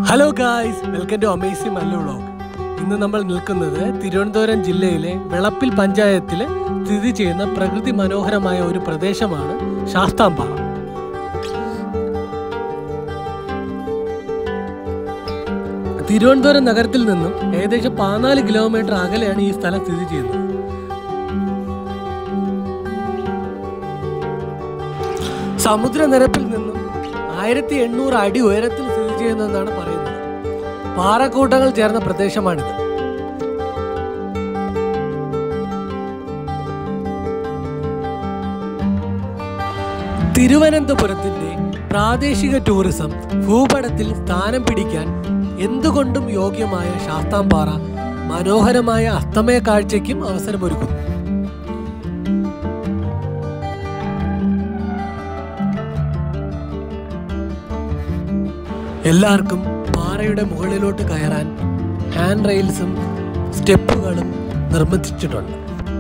hello guys welcome to amazing Mallu vlog ഇന്ന് നമ്മൾ നിൽക്കുന്നത് തിരുവനന്തപുരം ജില്ലയിലെ വെളപ്പിൽ പഞ്ചായത്തിൽ സ്ഥിതി ചെയ്യുന്ന പ്രകൃതി മനോഹരമായ ഒരു പ്രദേശമാണ് ശാസ്താംപാറ തിരുവനന്തപുരം നഗരത്തിൽ നിന്നും ഏകദേശം പതിനാല് കിലോമീറ്റർ അകലെയാണ് ഈ സ്ഥലം സ്ഥിതി ചെയ്യുന്നത് സമുദ്രനിരപ്പിൽ നിന്നും ആയിരത്തി എണ്ണൂറ് അടി ഉയരത്തിൽ സ്ഥിതി ചെയ്യുന്നതെന്നാണ് പറയുന്നത് പാറക്കൂട്ടങ്ങൾ ചേർന്ന പ്രദേശമാണിത് തിരുവനന്തപുരത്തിന്റെ പ്രാദേശിക ടൂറിസം ഭൂപടത്തിൽ സ്ഥാനം പിടിക്കാൻ എന്തുകൊണ്ടും യോഗ്യമായ ശാസ്താംപാറ മനോഹരമായ അസ്തമയ കാഴ്ചയ്ക്കും അവസരമൊരുക്കുന്നു എല്ലാവർക്കും പാറയുടെ മുകളിലോട്ട് കയറാൻ ഹാൻഡ് റെയിൽസും സ്റ്റെപ്പുകളും നിർമ്മിച്ചിട്ടുണ്ട്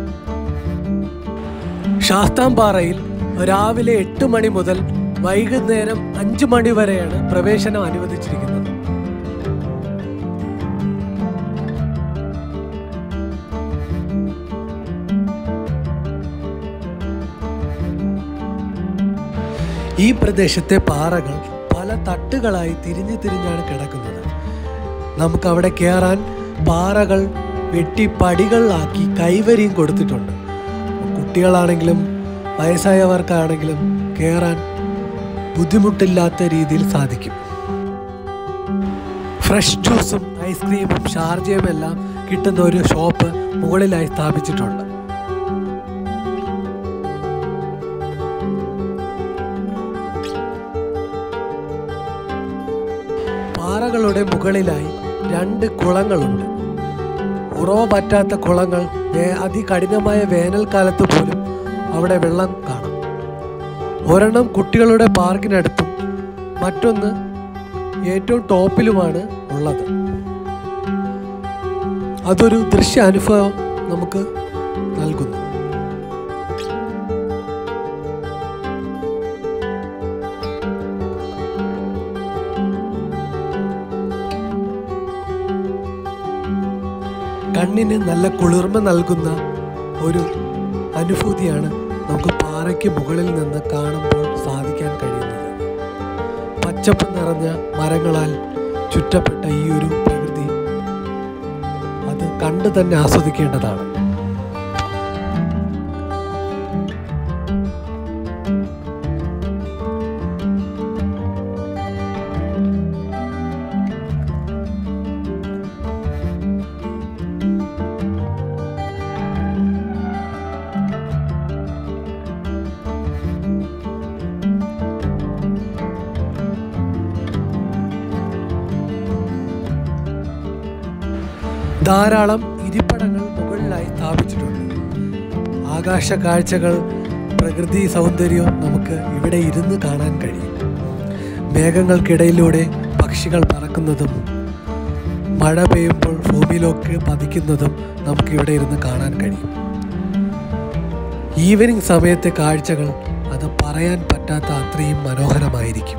ശാസ്താംപാറയിൽ രാവിലെ എട്ട് മണി മുതൽ വൈകുന്നേരം അഞ്ച് മണി വരെയാണ് പ്രവേശനം അനുവദിച്ചിരിക്കുന്നത് ഈ പ്രദേശത്തെ പാറകൾ പല തട്ടുകളായി തിരിഞ്ഞു തിരിഞ്ഞാണ് കിടക്കുന്നത് നമുക്ക് അവിടെ കയറാൻ പാറകൾ വെട്ടി പടികളിലാക്കി കൈവരിയും കൊടുത്തിട്ടുണ്ട് കുട്ടികളാണെങ്കിലും വയസ്സായവർക്കാണെങ്കിലും കയറാൻ ബുദ്ധിമുട്ടില്ലാത്ത രീതിയിൽ സാധിക്കും ഫ്രഷ് ജ്യൂസും ഐസ്ക്രീമും ഷാർജയും എല്ലാം കിട്ടുന്ന ഒരു ഷോപ്പ് മുകളിലായി സ്ഥാപിച്ചിട്ടുണ്ട് പാറകളുടെ മുകളിലായി രണ്ട് കുളങ്ങളുണ്ട് ഉറവ പറ്റാത്ത കുളങ്ങൾ വേ- അതികഠിനമായ വേനൽക്കാലത്ത് പോലും അവിടെ വെള്ളം കാണാം ഒരെണ്ണം കുട്ടികളുടെ പാർക്കിനടുത്തും മറ്റൊന്ന് ഏറ്റവും ടോപ്പിലുമാണ് ഉള്ളത് അതൊരു ദൃശ്യ അനുഭവം നമുക്ക് നൽകുന്നു കണ്ണിന് നല്ല കുളിർമ നൽകുന്ന ഒരു അനുഭൂതിയാണ് നമുക്ക് പാറയ്ക്ക് മുകളിൽ നിന്ന് കാണുമ്പോൾ സാധിക്കാൻ കഴിയുന്നത് പച്ചപ്പ് നിറഞ്ഞ മരങ്ങളാൽ ചുറ്റപ്പെട്ട ഈ ഒരു പ്രകൃതി അത് കണ്ടു തന്നെ ആസ്വദിക്കേണ്ടതാണ് ധാരാളം ഇരിപ്പിടങ്ങൾ മുകളിലായി സ്ഥാപിച്ചിട്ടുണ്ട് ആകാശ കാഴ്ചകൾ പ്രകൃതി സൗന്ദര്യവും നമുക്ക് ഇവിടെ ഇരുന്ന് കാണാൻ കഴിയും മേഘങ്ങൾക്കിടയിലൂടെ പക്ഷികൾ പറക്കുന്നതും മഴ പെയ്യുമ്പോൾ ഭൂമിയിലേക്ക് പതിക്കുന്നതും നമുക്ക് ഇവിടെ ഇരുന്ന് കാണാൻ കഴിയും ഈവനിങ് സമയത്തെ കാഴ്ചകൾ അത് പറയാൻ പറ്റാത്ത അത്രയും മനോഹരമായിരിക്കും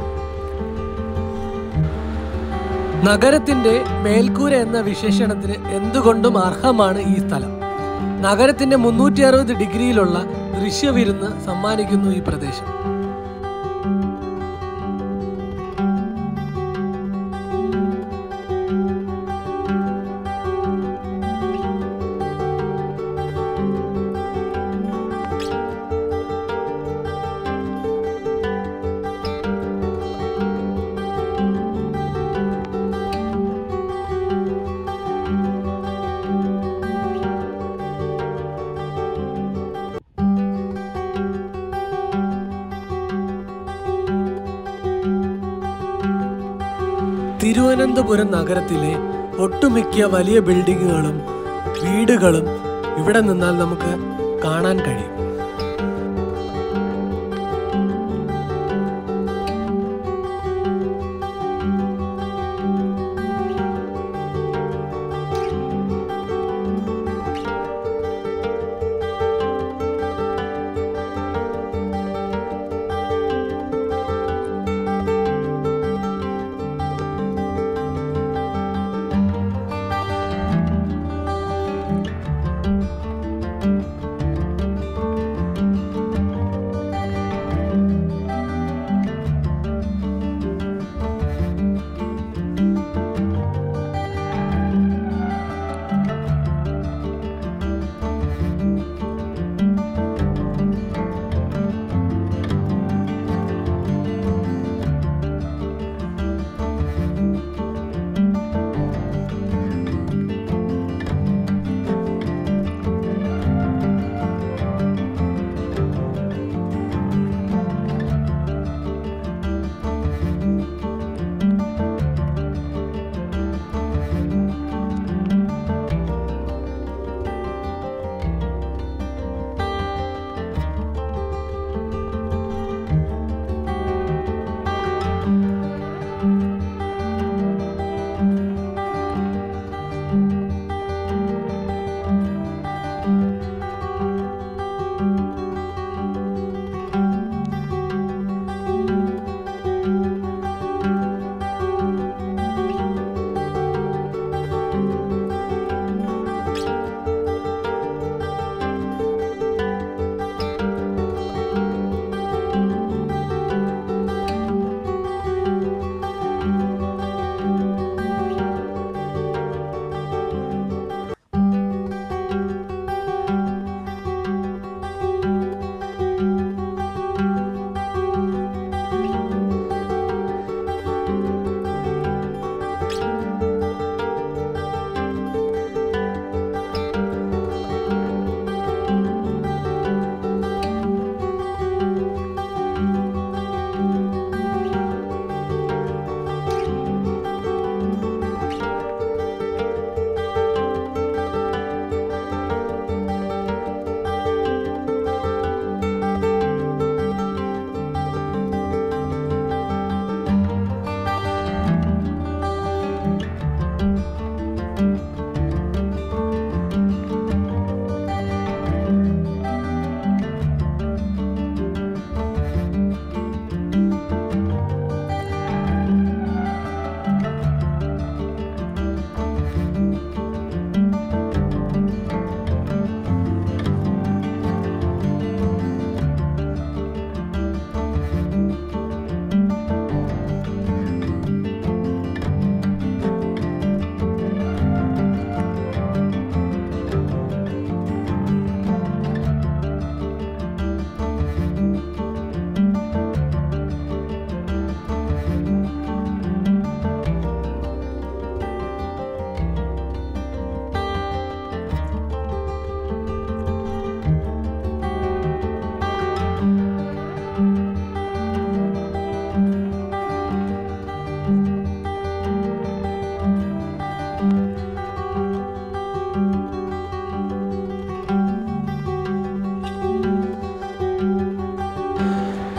നഗരത്തിന്റെ മേൽക്കൂര എന്ന വിശേഷണത്തിന് എന്തുകൊണ്ടും അർഹമാണ് ഈ സ്ഥലം നഗരത്തിന്റെ മുന്നൂറ്റി അറുപത് ഡിഗ്രിയിലുള്ള ദൃശ്യവിരുന്ന് സമ്മാനിക്കുന്നു ഈ പ്രദേശം തിരുവനന്തപുരം നഗരത്തിലെ ഒട്ടുമിക്ക വലിയ ബിൽഡിങ്ങുകളും വീടുകളും ഇവിടെ നിന്നാൽ നമുക്ക് കാണാൻ കഴിയും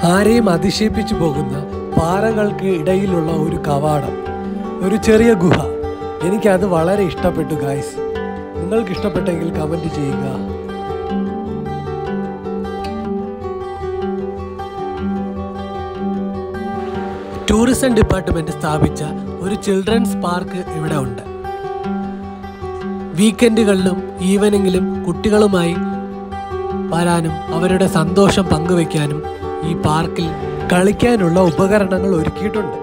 ആരെയും അതിശയിപ്പിച്ചു പോകുന്ന പാറകൾക്ക് ഇടയിലുള്ള ഒരു കവാടം ഒരു ചെറിയ ഗുഹ എനിക്കത് വളരെ ഇഷ്ടപ്പെട്ടു ഗായ്സ് നിങ്ങൾക്ക് ഇഷ്ടപ്പെട്ടെങ്കിൽ കമൻറ്റ് ചെയ്യുക ടൂറിസം ഡിപ്പാർട്ട്മെന്റ് സ്ഥാപിച്ച ഒരു ചിൽഡ്രൻസ് പാർക്ക് ഇവിടെ ഉണ്ട് വീക്കെൻഡുകളിലും ഈവനിങ്ങിലും കുട്ടികളുമായി വരാനും അവരുടെ സന്തോഷം പങ്കുവെക്കാനും ഈ പാർക്കിൽ കളിക്കാനുള്ള ഉപകരണങ്ങൾ ഒരുക്കിയിട്ടുണ്ട്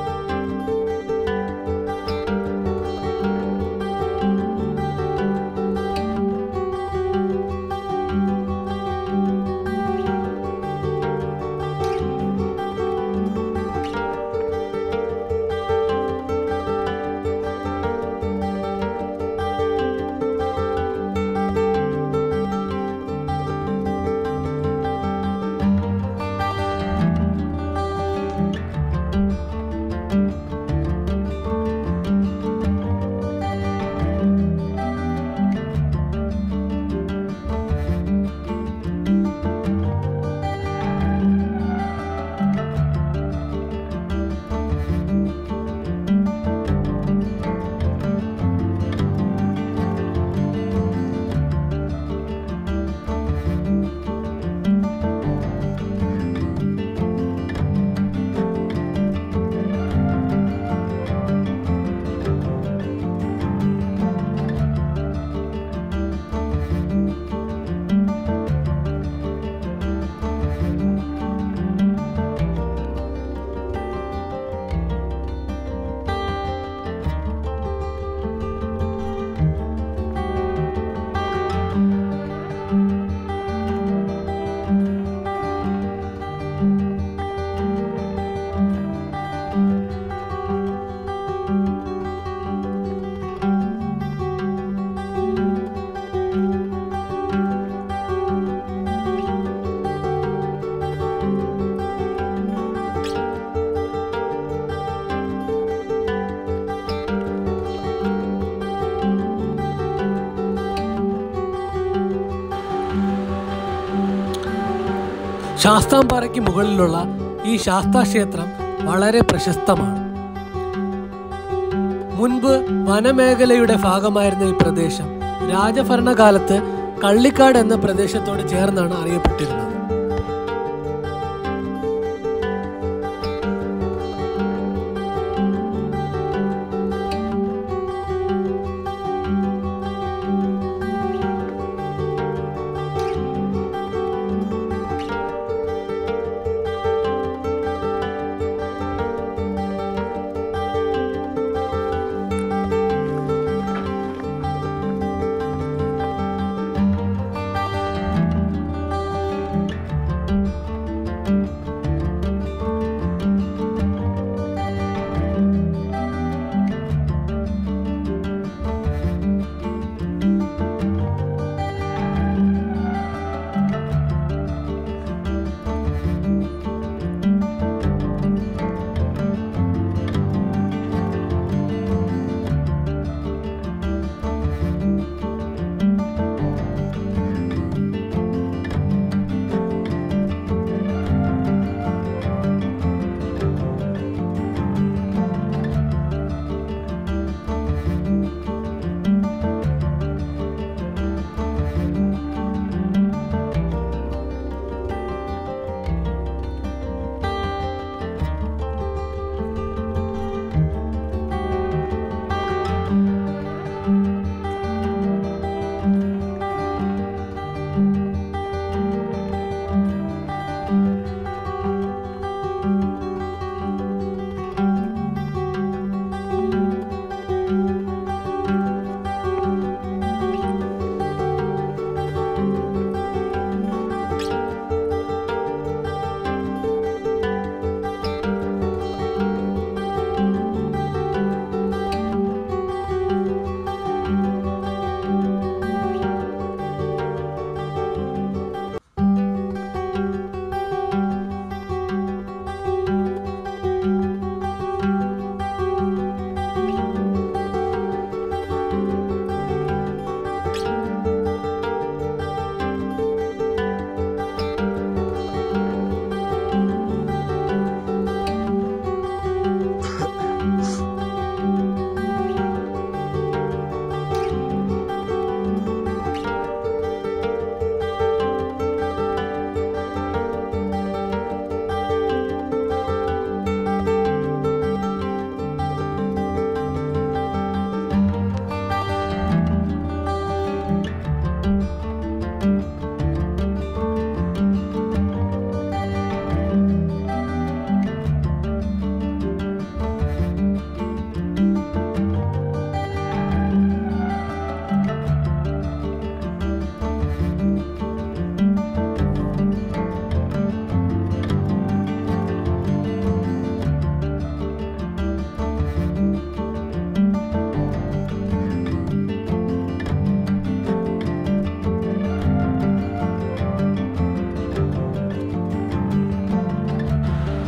ശാസ്താംപാറയ്ക്ക് മുകളിലുള്ള ഈ ശാസ്താ ക്ഷേത്രം വളരെ പ്രശസ്തമാണ് മുൻപ് വനമേഖലയുടെ ഭാഗമായിരുന്ന ഈ പ്രദേശം രാജഭരണകാലത്ത് കള്ളിക്കാട് എന്ന പ്രദേശത്തോട് ചേർന്നാണ് അറിയപ്പെട്ടിരുന്നത്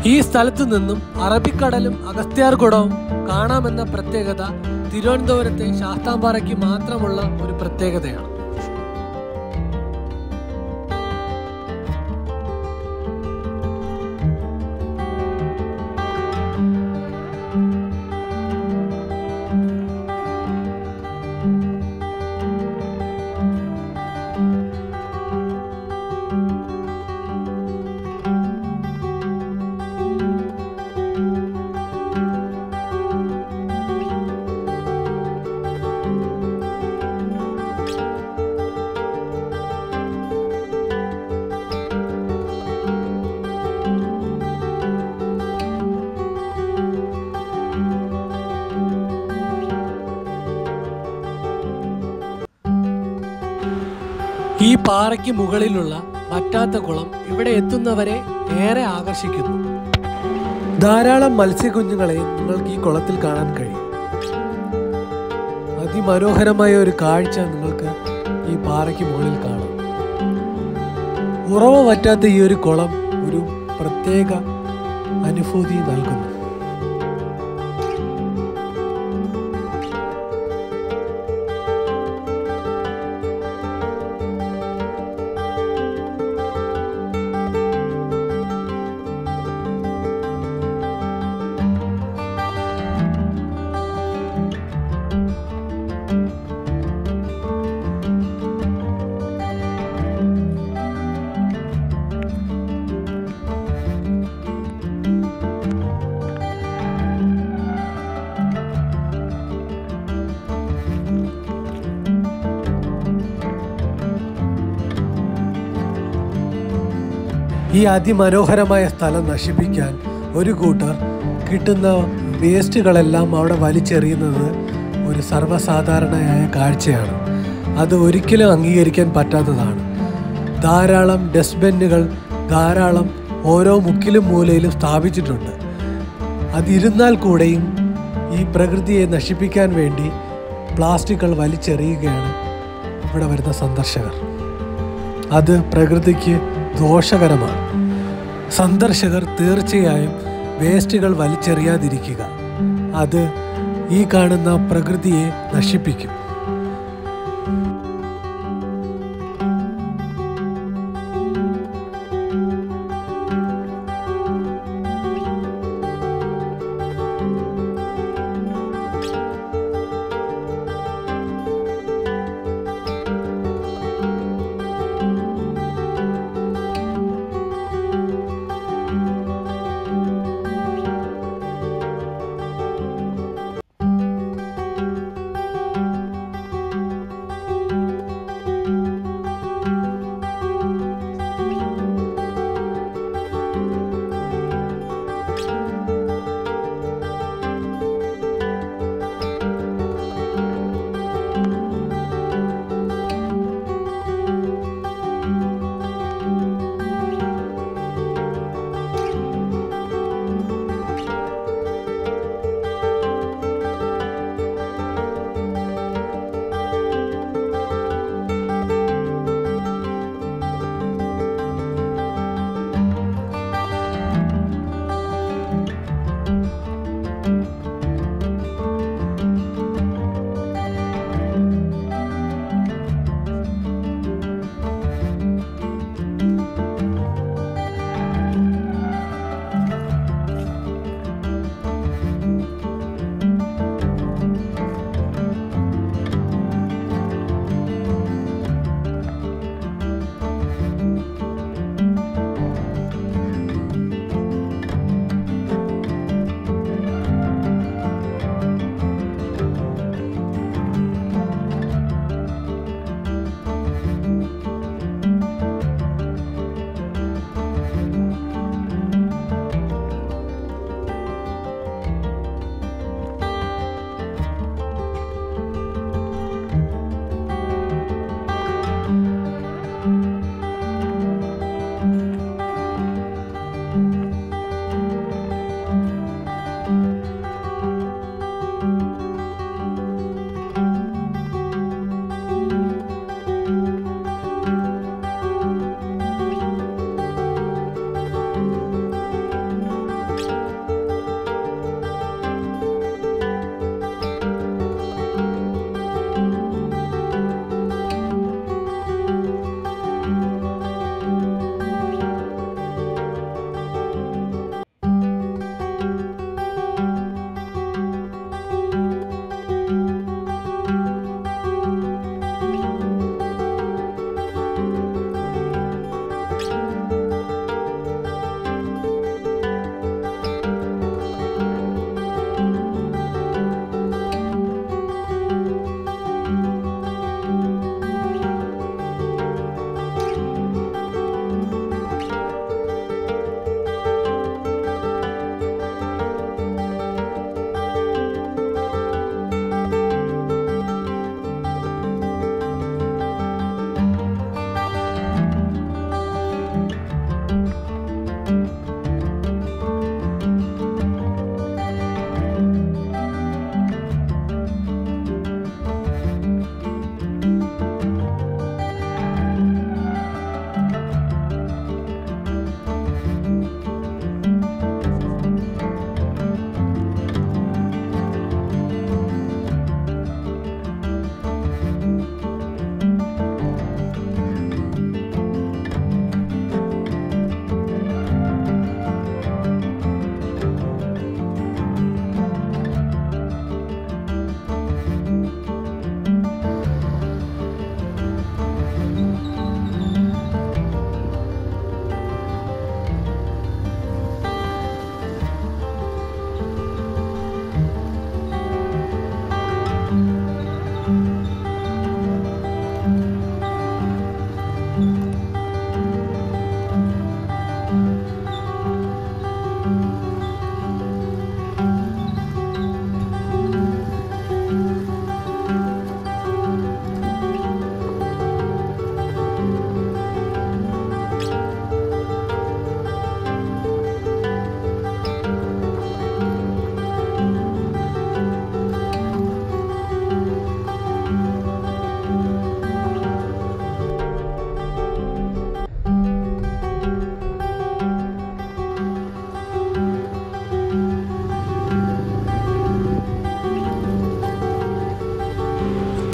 ഈ സ്ഥലത്തു നിന്നും അറബിക്കടലും അഗസ്ത്യാർകുടവും കാണാമെന്ന പ്രത്യേകത തിരുവനന്തപുരത്തെ ശാസ്താംപാറയ്ക്ക് മാത്രമുള്ള ഒരു പ്രത്യേകതയാണ് ഈ പാറയ്ക്ക് മുകളിലുള്ള വറ്റാത്ത കുളം ഇവിടെ എത്തുന്നവരെ ഏറെ ആകർഷിക്കുന്നു ധാരാളം മത്സ്യക്കുഞ്ഞുങ്ങളെ നിങ്ങൾക്ക് ഈ കുളത്തിൽ കാണാൻ കഴിയും അതിമനോഹരമായ ഒരു കാഴ്ച നിങ്ങൾക്ക് ഈ പാറയ്ക്ക് മുകളിൽ കാണാം ഉറവ വറ്റാത്ത ഈ ഒരു കുളം ഒരു പ്രത്യേക അനുഭൂതി നൽകുന്നു ഈ അതിമനോഹരമായ സ്ഥലം നശിപ്പിക്കാൻ ഒരു കൂട്ടർ കിട്ടുന്ന വേസ്റ്റുകളെല്ലാം അവിടെ വലിച്ചെറിയുന്നത് ഒരു സർവ്വസാധാരണയായ കാഴ്ചയാണ് അത് ഒരിക്കലും അംഗീകരിക്കാൻ പറ്റാത്തതാണ് ധാരാളം ഡസ്റ്റ്ബിന്നുകൾ ധാരാളം ഓരോ മുക്കിലും മൂലയിലും സ്ഥാപിച്ചിട്ടുണ്ട് അതിരുന്നാൽ കൂടെയും ഈ പ്രകൃതിയെ നശിപ്പിക്കാൻ വേണ്ടി പ്ലാസ്റ്റിക്കുകൾ വലിച്ചെറിയുകയാണ് ഇവിടെ വരുന്ന സന്ദർശകർ അത് പ്രകൃതിക്ക് ദോഷകരമാണ് സന്ദർശകർ തീർച്ചയായും വേസ്റ്റുകൾ വലിച്ചെറിയാതിരിക്കുക അത് ഈ കാണുന്ന പ്രകൃതിയെ നശിപ്പിക്കും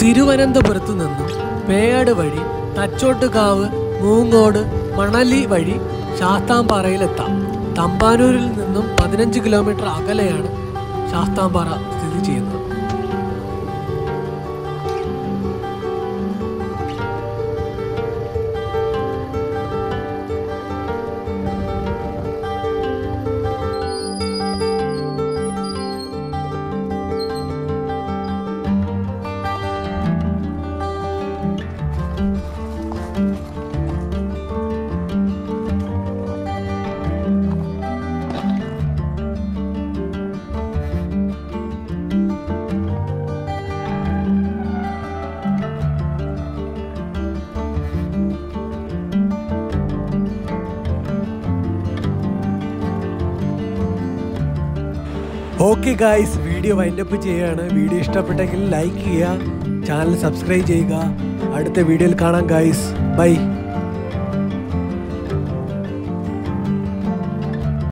തിരുവനന്തപുരത്ത് നിന്നും പേയാട് വഴി തച്ചോട്ടുകാവ് മൂങ്ങോട് മണലി വഴി ശാസ്താംപാറയിലെത്താം തമ്പാനൂരിൽ നിന്നും പതിനഞ്ച് കിലോമീറ്റർ അകലെയാണ് ശാസ്താംപാറ സ്ഥിതി ചെയ്യുന്നത് ഓക്കെ ഗായ്സ് വീഡിയോ വൈൻഡപ്പ് ചെയ്യുകയാണ് വീഡിയോ ഇഷ്ടപ്പെട്ടെങ്കിൽ ലൈക്ക് ചെയ്യുക ചാനൽ സബ്സ്ക്രൈബ് ചെയ്യുക അടുത്ത വീഡിയോയിൽ കാണാം ഗായ്സ് ബൈ